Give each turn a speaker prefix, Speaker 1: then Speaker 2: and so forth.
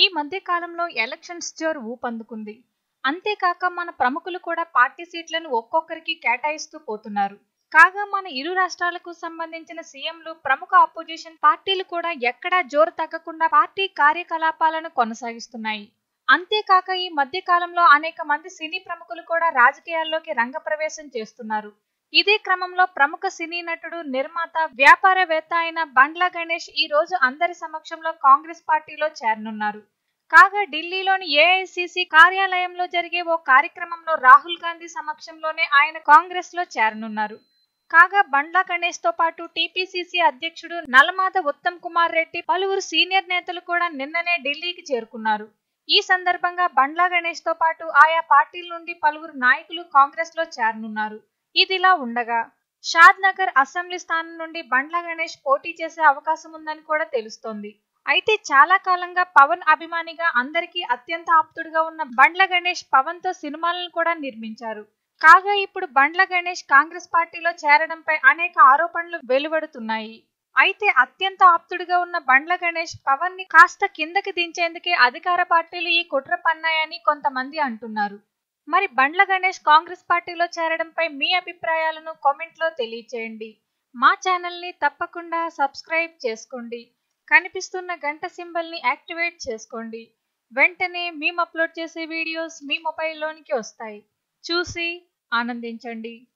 Speaker 1: ఈ మధ్య కాలంలో ఎలక్షన్స్ జోరు ఊపందుకుంది అంతేకాక మన ప్రముఖులు కూడా పార్టీ సీట్లను ఒక్కొక్కరికి కేటాయిస్తూ పోతున్నారు కాగా మన ఇరు రాష్ట్రాలకు సంబంధించిన సీఎంలు ప్రముఖ అపోజిషన్ పార్టీలు కూడా ఎక్కడా జోరు తగ్గకుండా పార్టీ కార్యకలాపాలను కొనసాగిస్తున్నాయి అంతేకాక ఈ మధ్య కాలంలో అనేక మంది సినీ ప్రముఖులు కూడా రాజకీయాల్లోకి రంగప్రవేశం చేస్తున్నారు ఇదే క్రమంలో ప్రముఖ సినీ నటుడు నిర్మాత వ్యాపారవేత్త అయిన బండ్ల గణేష్ ఈ రోజు అందరి సమక్షంలో కాంగ్రెస్ పార్టీలో చేరనున్నారు కాగా ఢిల్లీలోని ఏఐసిసి కార్యాలయంలో జరిగే ఓ కార్యక్రమంలో రాహుల్ గాంధీ సమక్షంలోనే ఆయన కాంగ్రెస్ లో చేరనున్నారు కాగా బండ్ల గణేష్ తో పాటు టీపీసీసీ అధ్యక్షుడు నలమాద ఉత్తమ్ కుమార్ రెడ్డి పలువురు సీనియర్ నేతలు కూడా నిన్ననే ఢిల్లీకి చేరుకున్నారు ఈ సందర్భంగా బండ్ల గణేష్ తో పాటు ఆయా పార్టీల నుండి పలువురు నాయకులు కాంగ్రెస్ లో చేరనున్నారు ఇదిలా ఉండగా షాద్ నగర్ అసెంబ్లీ స్థానం నుండి బండ్ల గణేష్ పోటీ చేసే అవకాశం ఉందని కూడా తెలుస్తోంది అయితే చాలా కాలంగా పవన్ అభిమానిగా అందరికీ అత్యంత ఆప్తుడుగా ఉన్న బండ్ల గణేష్ పవన్ తో సినిమాలను కూడా నిర్మించారు కాగా ఇప్పుడు బండ్ల గణేష్ కాంగ్రెస్ పార్టీలో చేరడంపై అనేక ఆరోపణలు వెలువడుతున్నాయి అయితే అత్యంత ఆప్తుడిగా ఉన్న బండ్ల గణేష్ పవన్ ని కాస్త కిందకి దించేందుకే అధికార పార్టీలు ఈ కుట్ర పన్నాయని కొంతమంది అంటున్నారు మరి బండ్ల గణేష్ కాంగ్రెస్ పార్టీలో చేరడంపై మీ అభిప్రాయాలను కామెంట్లో తెలియచేయండి మా ఛానల్ని తప్పకుండా సబ్స్క్రైబ్ చేసుకోండి కనిపిస్తున్న గంట సింబల్ని యాక్టివేట్ చేసుకోండి వెంటనే మేము అప్లోడ్ చేసే వీడియోస్ మీ మొబైల్లోనికి వస్తాయి చూసి ఆనందించండి